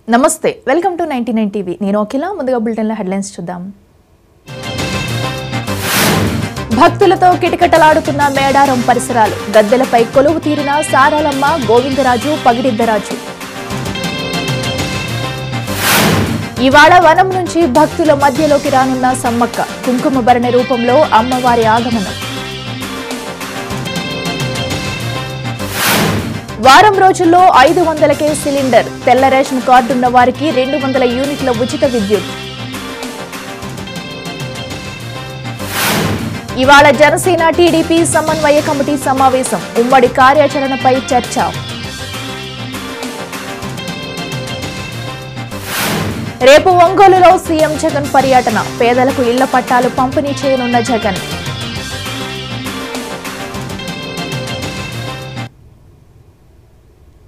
నమస్తే welcome to ninety nine TV నేను అఖిల ముందుగా బులెటిన్లో హెడ్లైన్స్ చూద్దాం భక్తులతో కిటకిటలాడుతున్న మేడారం పరిసరాలు గద్దెలపై కొలువు తీరిన సారాలమ్మ గోవిందరాజు పగిడిద్దరాజు ఇవాళ వనం నుంచి భక్తుల మధ్యలోకి రానున్న సమ్మక్క కుంకుమ భరణ రూపంలో అమ్మవారి ఆగమనం వారం రోజుల్లో ఐదు వందలకే సిలిండర్ తెల్ల రేషన్ కార్డున్న వారికి రెండు వందల యూనిట్ల ఉచిత విద్యుత్ ఇవాళ జనసేన టీడీపీ సమన్వయ కమిటీ సమావేశం ఉమ్మడి కార్యాచరణపై చర్చ రేపు ఒంగోలులో సీఎం జగన్ పర్యటన పేదలకు ఇళ్ల పట్టాలు పంపిణీ చేయనున్న జగన్